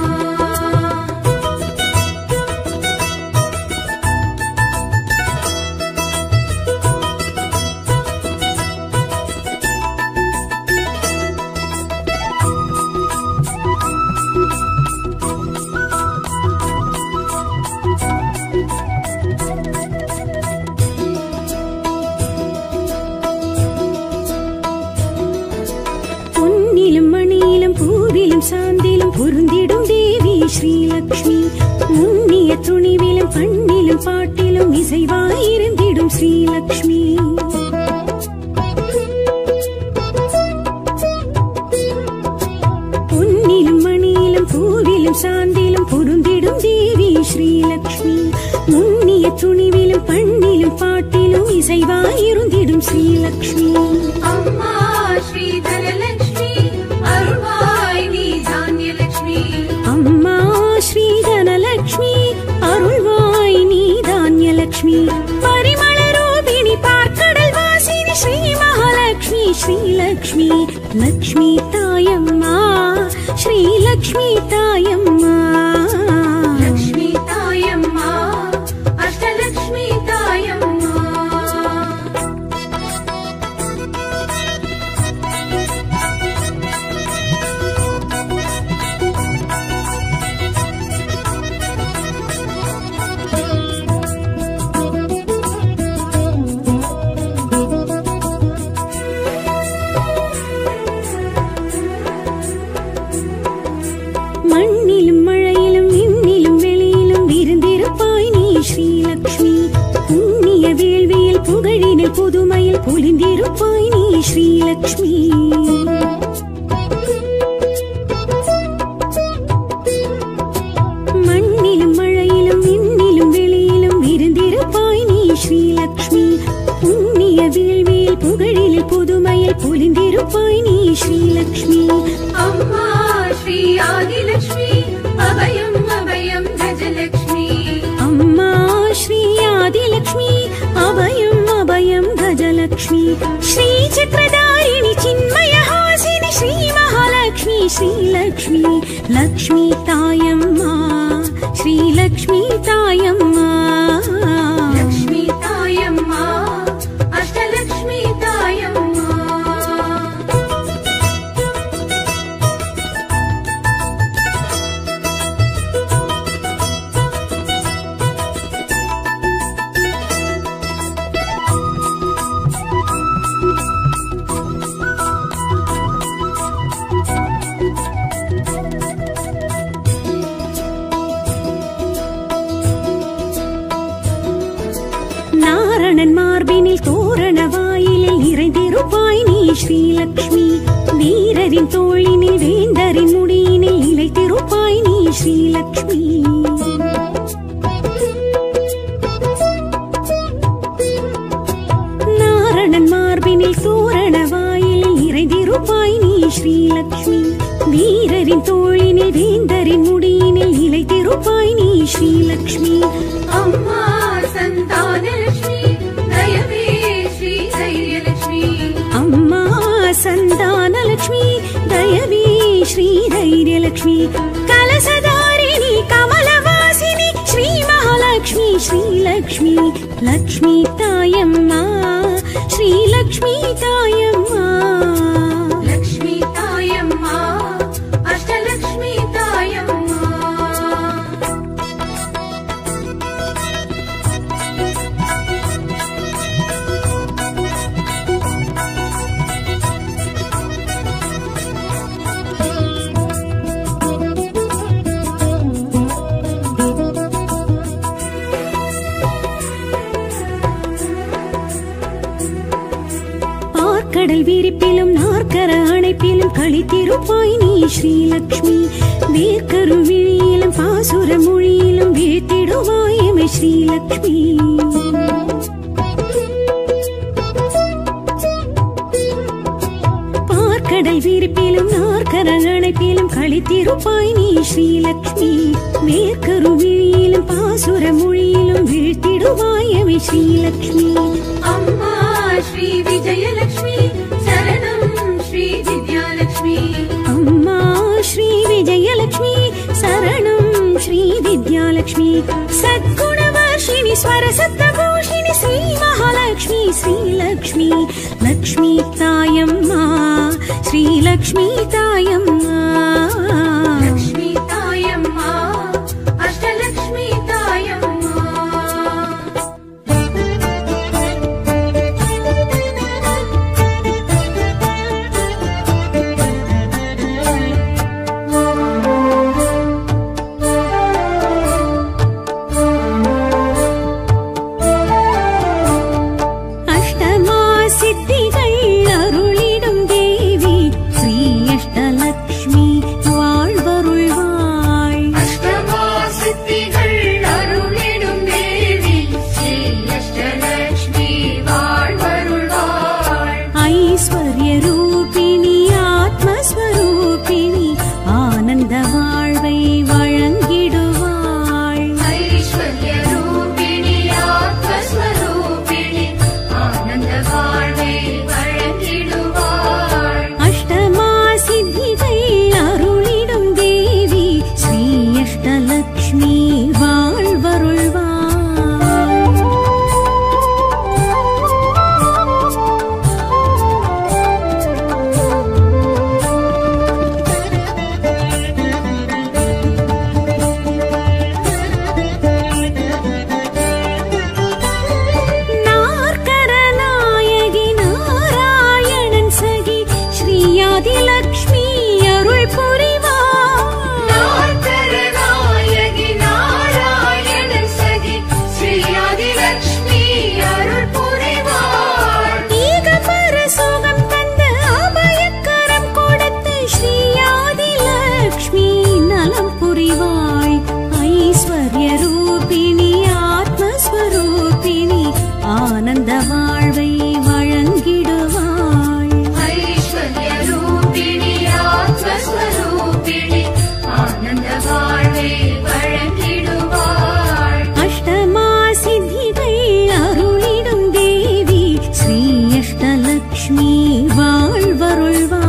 பொன்னிலும் மணியிலும் பூவிலும் சாந்திலும் பொருந்திடும் தேவி ஸ்ரீலக்ஷ்மி உன்னிய துணிவிலும் பண்ணிலும் பாட்டிலும் இசைவாயிருந்திடும் ஸ்ரீலக்ஷ்மி பொன்னிலும் மணியிலும் பூவிலும் சாந்திலும் பொருந்திடும் தேவி ஸ்ரீலக்ஷ்மி உன்னிய துணிவிலும் பண்ணிலும் பாட்டிலும் இசைவாயிருந்திடும் ஸ்ரீலக்ஷ்மி அம்மா ஸ்ரீ தனலக்ஷ்மி அருள்வாய் நீ தானியலக்ஷ்மி அம்மா ஸ்ரீ தனலக்ஷ்மி அருள்வாய் நீ தானியலக்ஷ்மி பரிமள ரூபிணி பார்க்கடல் வாசினி ஸ்ரீ மகாலட்சுமி ஸ்ரீலக்ஷ்மி லக்ஷ்மி தாயம்மா ஸ்ரீலக்ஷ்மி தாயம்மா லக்ஷ்மி தாயம்மா அஷ்டலக்ஷ்மி தாயம்மா மண்ணிலும் மழையிலும் விண்ணிலும் வெளியிலும் விருந்திருப்பாய் நீ ஸ்ரீலக்ஷ்மி புண்ணிய வேள்வியில் புகழினில் புதுமையில் பொலிந்திருப்பாய் நீ ஸ்ரீலக்ஷ்மி மண்ணிலும் மழையிலும் விண்ணிலும் வெளியிலும் விருந்திருப்பாய் நீ ஸ்ரீலக்ஷ்மி புண்ணிய வேள்வியில் புகழில் புதுமையில் பொலிந்திருப்பாய் நீ ஸ்ரீலக்ஷ்மி அம்மா ஸ்ரீ ஆதிலக்ஷ்மி அபயம் அபயம் கஜலக்ஷ்மி அம்மா ஸ்ரீ ஆதிலக்ஷ்மி அபயம் அபயம் கஜலக்ஷ்மி ஸ்ரீ சக்கரதாரிணி சின்மயஹாசினி ஸ்ரீ மகாலக்ஷ்மி ஸ்ரீலக்ஷ்மி லக்ஷ்மி தாயம்மா ஸ்ரீலக்ஷ்மி தாயம்மா லக்ஷ்மி தாயம்மா அஷ்டலக்ஷ்மி தாயம்மா நாரணன் மார்பினில் தோரண வாயிலில் நிறைந்திருப்பாய் நீ ஸ்ரீலக்ஷ்மி வீரரின் தோழினில் வேந்தரின் முடியினில் நிலைத்திருப்பாய் நீ ஸ்ரீலக்ஷ்மி நாரணன் மார்பினில் தோரண வாயிலில் நிறைந்திருப்பாய் நீ ஸ்ரீலக்ஷ்மி வீரரின் தோழினில் வேந்தரின் முடியினில் நிலைத்திருப்பாய் நீ ஸ்ரீலக்ஷ்மி அம்மா சந்தானலக்ஷ்மி தயவே ஸ்ரீ தைரியலக்ஷ்மி அம்மா சந்தானலக்ஷ்மி தயவி ஸ்ரீ தைரியலக்ஷ்மி கலசதாரிணி கமலவாசினி ஸ்ரீ மகாலட்சுமி ஸ்ரீலக்ஷ்மி லக்ஷ்மி தாயம்மா ஸ்ரீலக்ஷ்மி தாயம்மா லக்ஷ்மி தாயம்மா அஷ்டலக்ஷ்மி தாயம்மா பார்க்கடல் விரிப்பிலும் நாற்கர அணைப்பிலும் கழித்திருப்பாய் நீ ஸ்ரீலக்ஷ்மி வேர்க்கரு விழியிலும் பாசுர மொழியிலும் வீழ்த்திடுவாய் எமை ஸ்ரீலக்ஷ்மி வீழியிலும் நாற்கர அணைப்பிலும் களித்திருப்பாய் நீ ஸ்ரீலக்ஷ்மி மேற்கரு விழியிலும் பாசுர மொழியிலும் வீழ்த்திடுவாய் அவை ஸ்ரீலக்ஷ்மி அம்மா ஸ்ரீ விஜயலட்சுமி சரணம் ஸ்ரீ வித்யாலட்சுமி அம்மா ஸ்ரீ விஜயலட்சுமி சரணம் ஸ்ரீ வித்யாலட்சுமி சத்குணவர்ஷிணி ஸ்வரசப்தபூஷிணி ஸ்ரீ மகாலட்சுமி ஸ்ரீலக்ஷ்மி லக்ஷ்மி தாயம்மா ஸ்ரீலக்ஷ்மி தாயம்மா லக்ஷ்மி தாயம்மா அஷ்டலக்ஷ்மி தாயம்மா அஷ்டமா சித்திகள் அருளிடும் தேவி ஸ்ரீ அஷ்டலக்ஷ்மி வாழ்வருள்வாள் அஷ்டமா சித்திகள் அருளிடும் தேவி ஸ்ரீ அஷ்டலக்ஷ்மி வாழ்வருள்வாள் ஐஸ்வர்ய ரூபிணி ஆத்மஸ்வரூபிணி ஆனந்த வாழ்வை வழங்கிடுவாள் ஐஸ்வர்ய ரூபிணி ஆத்மஸ்வரூபிணி ஆனந்த வாழ்வை வழங்கிடுவாள் அஷ்டமா சித்திகள் அருளிடும் தேவி ஸ்ரீ அஷ்டலக்ஷ்மி வாழ்வருள்வாள் நாற்கரநாயகி நாராயணன் சகி ஸ்ரீயாதிலக்ஷ்மி அருள் புரிவார் நாற்கரநாயகி நாராயணன் சகி ஸ்ரீயாதிலக்ஷ்மி அருள் புரிவாள் ஈகபர சுகம் தந்து அபயக்கரம் கொடுத்து ஸ்ரீயாதிலக்ஷ்மி நலம் புரிவாள் ஐஸ்வர்ய ரூபிணி ஆத்மஸ்வரூபிணி ஆனந்த வாழ்வை வழங்கிடுவாள் ஐஸ்வர்ய ரூபிணி ஆத்மஸ்வரூபிணி ஆனந்த வாழ்வை வழங்கிடுவாள் அஷ்டமா சித்திகள் அருளிடும் தேவி ஸ்ரீ அஷ்டலக்ஷ்மி வாழ்வருள்வாள்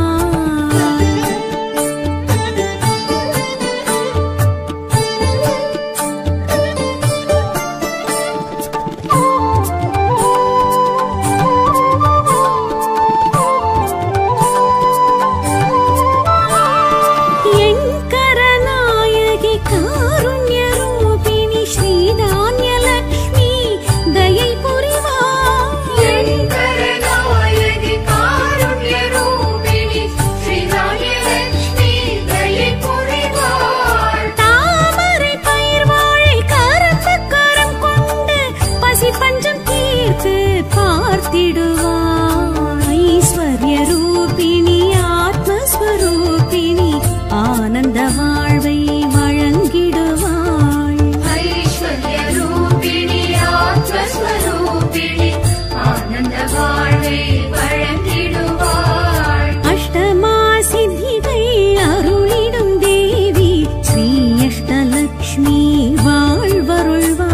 எண்கரநாயகி காருண்ய ரூபிணி ஸ்ரீதான்யலக்ஷ்மி தயை புரிவாள் எண்கரநாயகி காருண்ய ரூபிணி ஸ்ரீராயலக்ஷ்மி தயை புரிவாள் தாமரை பயிர் வாழை கரப்பு கரம் கொண்டு பசி பஞ்சம் தீர்த்து பார்த்திடுவாள் ஐஸ்வர்ய ரூபிணி ஆத்மஸ்வரூபிணி ஆனந்த வாழ்வை வழங்கிடுவாள் ஐஸ்வர்ய ரூபிணி ஆத்மஸ்வரூபிணி ஆனந்த வாழ்வை வழங்கிடுவாள் அஷ்டமா சித்திகள் அருளிடும் தேவி ஸ்ரீ அஷ்டலக்ஷ்மி வாழ்வருள்வாள்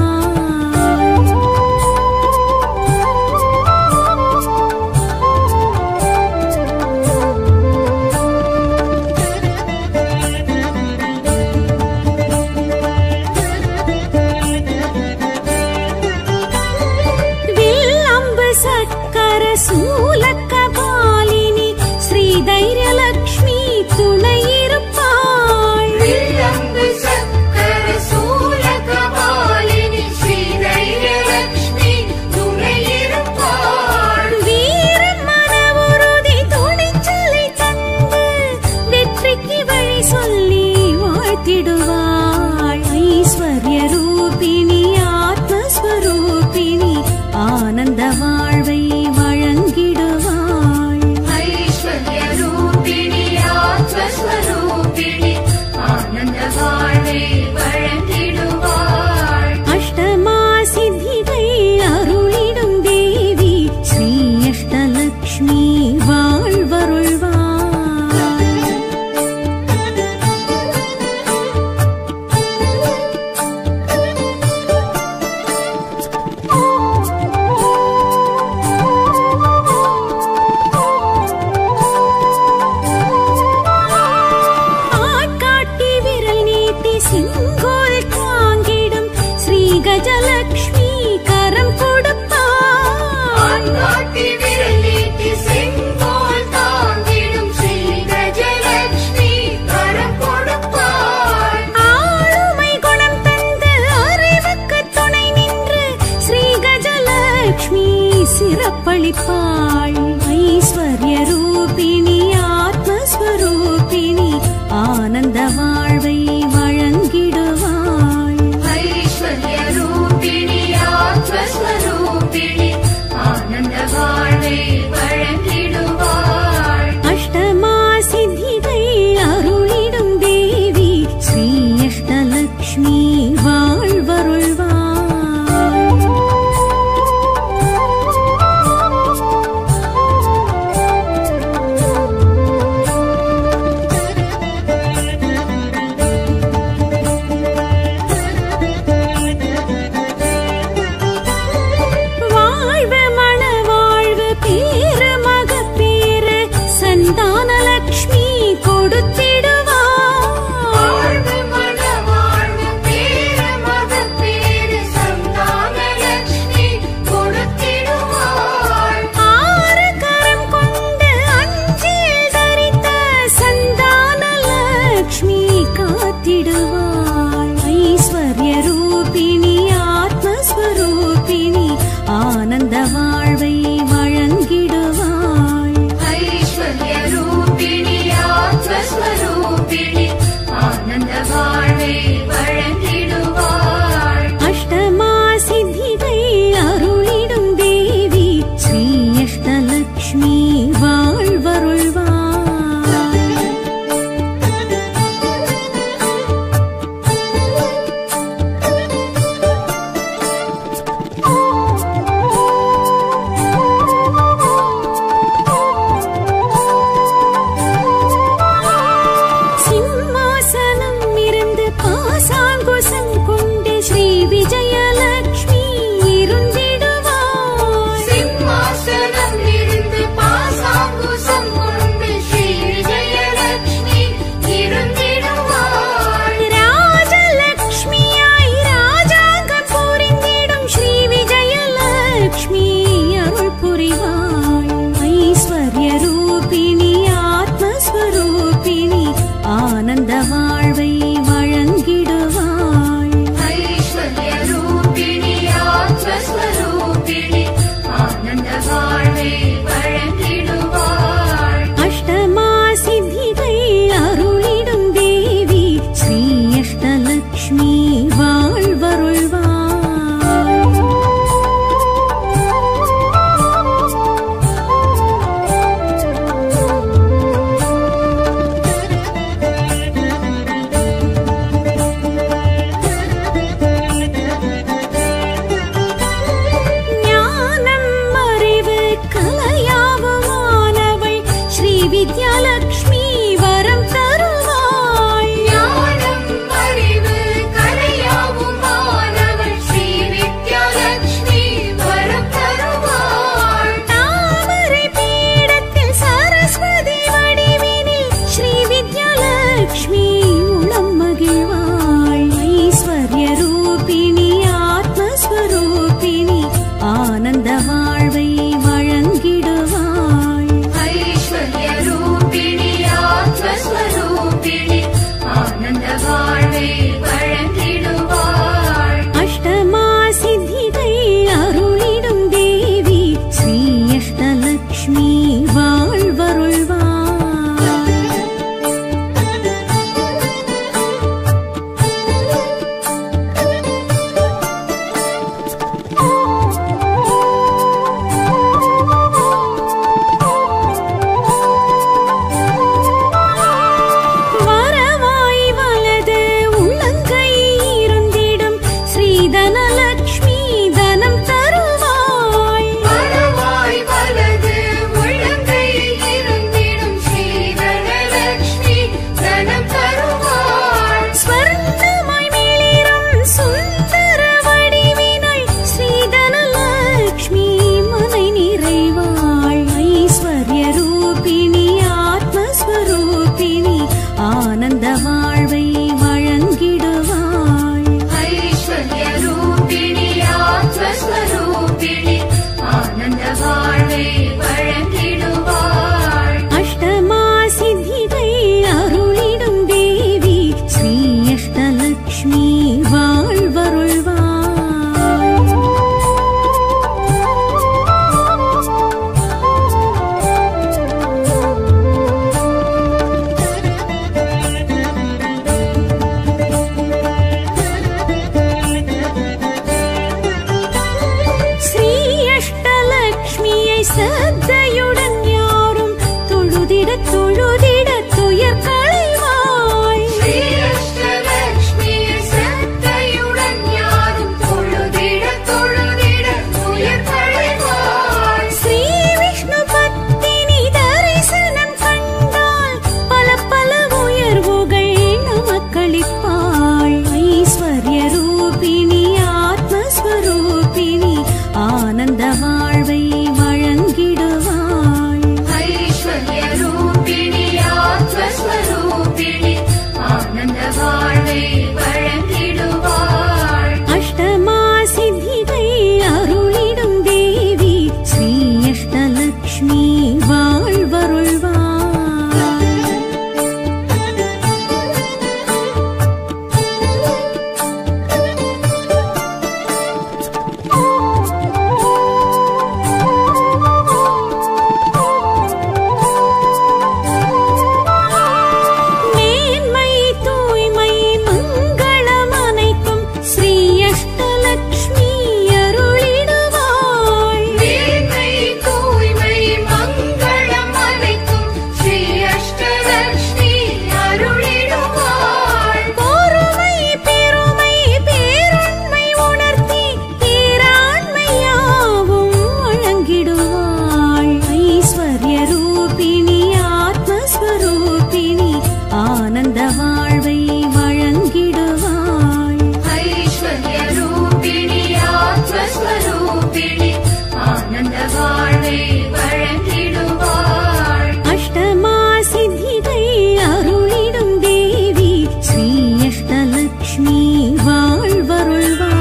வில்லம்பு சக்கர சூலக்க பாலினி ஸ்ரீ தைரியலக்ஷ்மி துணை இருப்பாள் வில்லம்பு சக்கர சூலகபாலினி ஸ்ரீதைரியலக்ஷ்மி துணை இருப்பாள் வீரம் மன உறுதி துணிச்சலை தந்து வெற்றிக்கு வழி சொல்லி வாழ்த்திடுவாள் ஐஸ்வர்ய ரூபிணி ஆத்மஸ்வரூபிணி ஆனந்த வாழ்வை வழங்கிடுவாள் ஐஸ்வர்ய ரூபிணி ஆத்மஸ்வரூபிணி ஆனந்த வாழ்வை வழங்கிடுவாள் அஷ்டமா சித்திகள் அருளிடும் தேவி ஸ்ரீ அஷ்டலக்ஷ்மி வாழ்வருள்வாள் பிறப்பளிப்பாள் ஐஸ்வர்ய ரூபிணி ஆத்மஸ்வரூபிணி ஆனந்த வாழ்வை வழங்கிடுவாள் ஐஸ்வர்யரூபிணி ஆத்மஸ்வரூபிணி ஆனந்த வாழ்வை வழங்கிடுவாள் அஷ்டமா சித்திகள் அருளிடும் தேவி ஸ்ரீ அஷ்டலக்ஷ்மி வாழ்வருள்வாள் வாழ்வு மண வாழ்வு பேரு மக பேரு சந்தான லக்ஷ்மி கொடுத்திடுவாள் வாழ்வு மன வாழ்வு பேரு மக பேரு சந்தான லட்சுமி கொடுத்திடுவாள் ஆறு கரம் கொண்டு அஞ்சில் தரித்த சந்தான லக்ஷ்மி காத்திடுவாள் ஐஸ்வர்ய ரூபிணி ஆத்மஸ்வரூபிணி ஆனந்த வாழ்வை வழங்கிடுவாள் ஐஸ்வர்யரூபிணி ஆத்மஸ்வரூபிணி ஆனந்த வாழ்வை வழங்கிடுவாள் அஷ்டமா சித்திகள் அருளிடும் தேவி ஸ்ரீ அஷ்டலக்ஷ்மி வாழ்வருள்வாள் சிம்மாசனம் இருந்து பாசாங்குசம் கொண்டு ஸ்ரீ விஜயலக்ஷ்மி இருந்திடுவாள் சிம்மாசனம் இருந்து பாசாங்குசம் கொண்டு ஸ்ரீ விஜயலட்சுமி இருந்திடுவாள் ராஜலக்ஷ்மியாய் ராஜாங்கம் புரிந்திடும் ஸ்ரீ விஜயலக்ஷ்மி அருள் புரிவாள் ஐஸ்வர்ய ரூபிணி ஆத்மஸ்வரூபிணி ஆனந்த வாழ்வை வழங்கிடுவாள் ஐஸ்வர்யரூபிணி ஆத்மஸ்வரூபிணி ஆனந்த வாழ்வை வழங்கிடுவாள் அஷ்டமா சித்திகள் அருளிடும் தேவி ஸ்ரீ அஷ்டலக்ஷ்மி வாழ்வருள்வாள் ஞானம் அறிவு கலையாவுமானவள் ஸ்ரீ வித்யாலக்ஷ்மி வரம் தருவாள் ஞானம் அறிவு கலையாவும் மாணவள் ஸ்ரீ வித்யாலட்சுமி வரம் தருவாள் தாமரை பீடத்தில் சரஸ்வதி வடிவினில் ஸ்ரீ வித்யாலக்ஷ்மி உளம் மகிழ்வாள் ஐஸ்வர்ய ரூபிணி ஆத்மஸ்வரூபிணி ஆனந்த வாழ்வை வழங்கிடுவாள் ஐஸ்வர்யரூபிணி ஆத்மஸ்வரூபிணி ஆனந்த வாழ்வை வழங்கிடுவாள் அஷ்டமா சித்திகள் அருளிடும் தேவி ஸ்ரீ அஷ்டலக்ஷ்மி வாழ்வருள்வாள் ரூபிணி ஆனந்த வாழ்வை வழங்கிடுவாள் ஐஸ்வர்யரூபிணி ஆத்மஸ்வரூபிணி ஆனந்த வாழ்வை வழங்கிடுவாள் அஷ்டமா சித்திகை அருளிடும் தேவி ஸ்ரீ அஷ்டலக்ஷ்மி வாழ்வருள்வாள் மேன்மை தூய்மை மங்களம் அனைத்தும் ஸ்ரீ அஷ்டலக்ஷ்மி அருளிடுவாள் மேன்மை தூய்மை மங்களம் அனைத்தும் ஸ்ரீ அஷ்டலக்ஷ்மி அருளிடுவாள் பொறுமை பெருமை பேருண்மை உணர்த்தி பேராண்மையாவும் வழங்கிடுவாள் ஐஸ்வர்ய ரூபிணி ஆத்மஸ்வரூபிணி ஆனந்த வாழ்வை வழங்கிடுவாள் ஐஸ்வர்யரூபிணி ஆத்மஸ்வரூபிணி ஆனந்த வாழ்வை வழங்கிடுவாள் அஷ்டமா சித்திகை அருளிடும் தேவி ஸ்ரீ அஷ்டலக்ஷ்மி வாழ்வருள்வாள்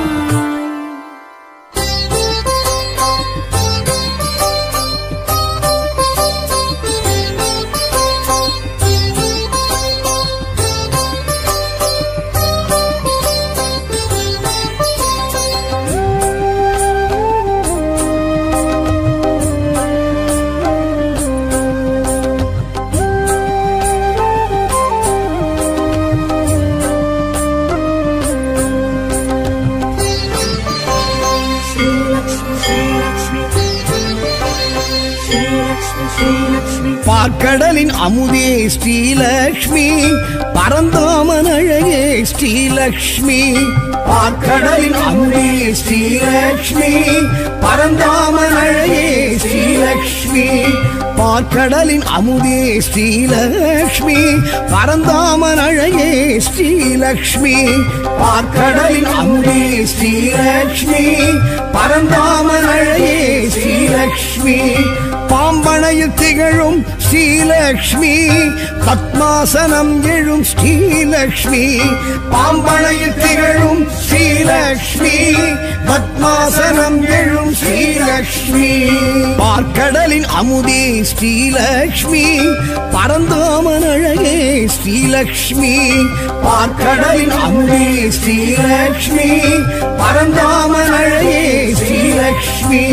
பார்க்கடலின் அமுதே ஸ்ரீலக்ஷ்மி பரந்தாமன் அழகே ஸ்ரீலக்ஷ்மி பார்க்கடலின் அமுதே ஸ்ரீலக்ஷ்மி பரந்தாமன் அழகே ஸ்ரீலக்ஷ்மி பார்க்கடலின் அமுதே ஸ்ரீலக்ஷ்மி பரந்தாமன் அழகே ஸ்ரீலக்ஷ்மி பார்க்கடலின் அமுதே ஸ்ரீலக்ஷ்மி பரந்தாமன் அழகே ஸ்ரீலக்ஷ்மி பாம்பனையில் திகழும் ஸ்ரீலக்ஷ்மி பத்மாசனம் எழும் ஸ்ரீலக்ஷ்மி பாம்பனையில் திகழும் ஸ்ரீலக்ஷ்மி பத்மாசனம் எழும் ஸ்ரீலக்ஷ்மி பார்க்கடலின் அமுதே ஸ்ரீலக்ஷ்மி பரந்தாமன் அழகே ஸ்ரீலக்ஷ்மி பார்க்கடலின் அமுதே ஸ்ரீலக்ஷ்மி பரந்தாமன் அழகே ஸ்ரீலக்ஷ்மி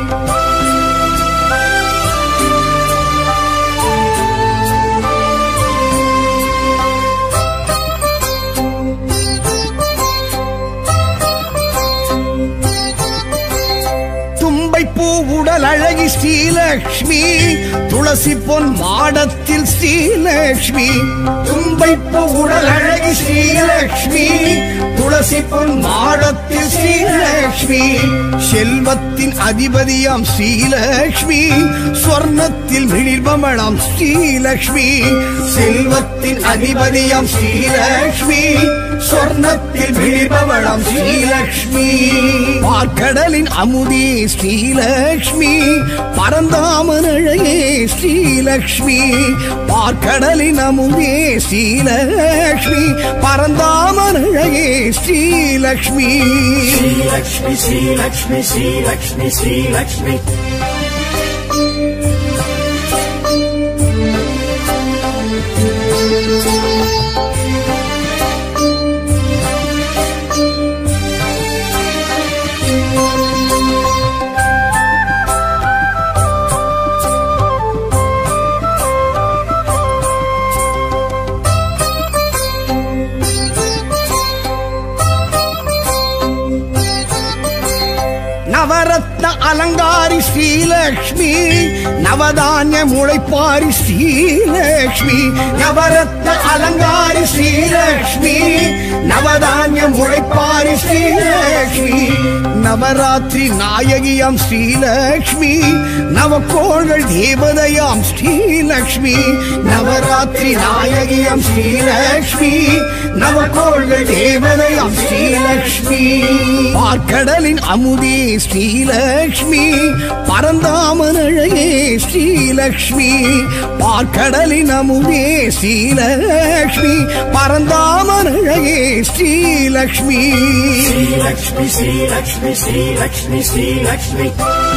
தும்பைப்பூ உடல் அழகி ஸ்ரீலக்ஷ்மி துளசி பொன் மாடத்தில் ஸ்ரீலக்ஷ்மி தும்பைப்பூ உடல் அழகி ஸ்ரீலக்ஷ்மி துளசி பொன் மாடத்தில் ஸ்ரீலக்ஷ்மி செல்வத்தின் அதிபதியாம் ஸ்ரீலக்ஷ்மி ஸ்வர்ணத்தில் மிளிர்பமணம் ஸ்ரீலக்ஷ்மி செல்வத்தின் அதிபதியாம் ஸ்ரீலக்ஷ்மி சொர்ணத்தில் விழிபவளம் ஸ்ரீலக்ஷ்மி பார்க்கடலின் அமுதே ஸ்ரீலக்ஷ்மி பரந்தாமன் அழகே ஸ்ரீலக்ஷ்மி பார்க்கடலின் அமுதே ஸ்ரீலக்ஷ்மி பரந்தாமன் அழகே Srilakshmi Sri Lakshmi, Sri Lakshmi, Sri Lakshmi, Sri Lakshmi. நவரத்ன அலங்காரி ஸ்ரீலக்ஷ்மி நவதானிய முளைப்பாரி ஸ்ரீலக்ஷ்மி நவரத்ன அலங்காரி ஸ்ரீலக்ஷ்மி நவதானிய முளைப்பாரி ஸ்ரீலக்ஷ்மி நவராத்திரி நாயகியாம் ஸ்ரீலக்ஷ்மி நவக்கோள்கள் தேவதையாம் ஸ்ரீலக்ஷ்மி நவராத்திரி நாயகியாம் ஸ்ரீலக்ஷ்மி நவக்கோள்கள் தேவதையாம் ஸ்ரீலக்ஷ்மி பார்க்கடலின் அமுதே ஸ்ரீலக்ஷ்மி பரந்தாமன் அழகே ஸ்ரீலக்ஷ்மி பார்க்கடலின் அமுதே ஸ்ரீலக்ஷ்மி பரந்தாமன் அழகே Srilakshmi Sri Lakshmi, Sri Lakshmi, Sri Lakshmi, Sri Lakshmi.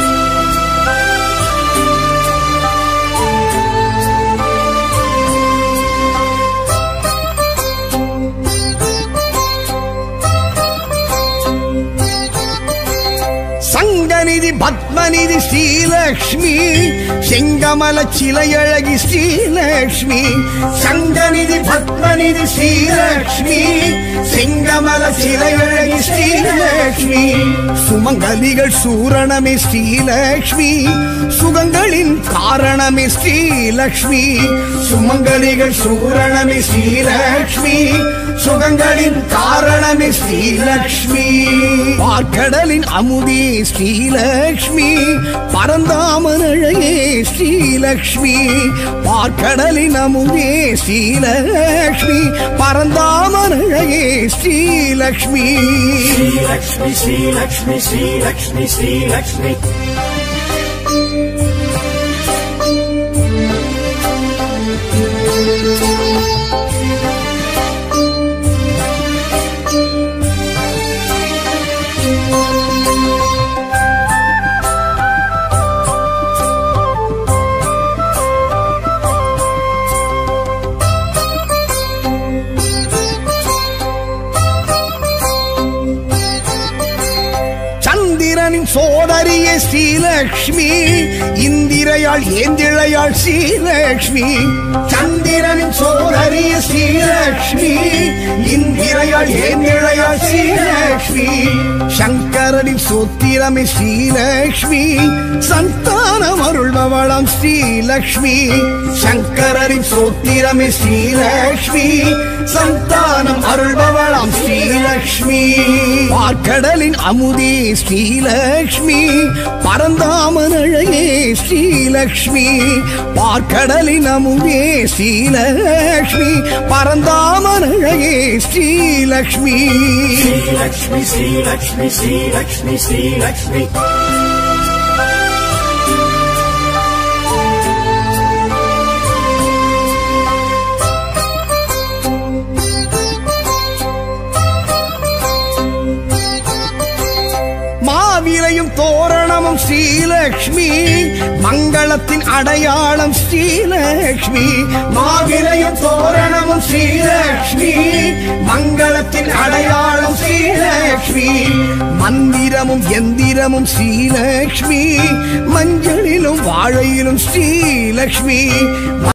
சங்கநிதி பத்மநிதி Srilakshmi செங்கமல சிலையழகி ஸ்ரீலக்ஷ்மி சங்கநிதி பத்மநிதி ஸ்ரீலக்ஷ்மி செங்கமல சிலையழகி ஸ்ரீலக்ஷ்மி சுமங்கலிகள் சூரணமே ஸ்ரீலக்ஷ்மி சுகங்களின் காரணமே ஸ்ரீலக்ஷ்மி சுமங்கலிகள் சூரணமே ஸ்ரீலக்ஷ்மி சுகங்களின் காரணமே ஸ்ரீலக்ஷ்மி பார்க்கடலின் அமுதே ஸ்ரீலக்ஷ்மி பரந்தாமன் அழகே ஸ்ரீலக்ஷ்மி பார்க்கடலின் அமுதே ஸ்ரீலக்ஷ்மி பரந்தாமன் அழகே Srilakshmi Sri Lakshmi, Sri Lakshmi, Sri Lakshmi, Sri Lakshmi. சந்திரனின் சோதரியே ஸ்ரீலக்ஷ்மி இந்திரையாள் ஏந்திழையாள் ஸ்ரீலக்ஷ்மி சந்திரனின் சோதரியே ஸ்ரீலக்ஷ்மி இந்திரையாள் ஏந்திழையாள் ஸ்ரீலக்ஷ்மி சங்கரனின் சோத்திரமே ஸ்ரீலக்ஷ்மி சந்தானம் அருள்பவளாம் ஸ்ரீலக்ஷ்மி சங்கரனின் சோத்திரமே ஸ்ரீலக்ஷ்மி சந்தானம் அருள்பவளாம் ஸ்ரீலக்ஷ்மி பார்க்கடலின் அமுதே ஸ்ரீலக்ஷ்மி பரந்தாமன் அழகே ஸ்ரீலக்ஷ்மி பார்க்கடலின் அமுதே ஸ்ரீலக்ஷ்மி பரந்தாமன் அழகே Srilakshmi Sri Lakshmi, Sri Lakshmi, Sri Lakshmi, Sri Lakshmi. மாவிலையும் தோரணமும் Srilakshmi மங்களத்தின் அடையாளம் ஸ்ரீலக்ஷ்மி மாவிலையும் தோரணமும் ஸ்ரீலக்ஷ்மி மங்களத்தின் அடையாளம் ஸ்ரீலக்ஷ்மி மந்திரமும் எந்திரமும் ஸ்ரீலக்ஷ்மி மஞ்சளிலும் வாழையிலும் ஸ்ரீலக்ஷ்மி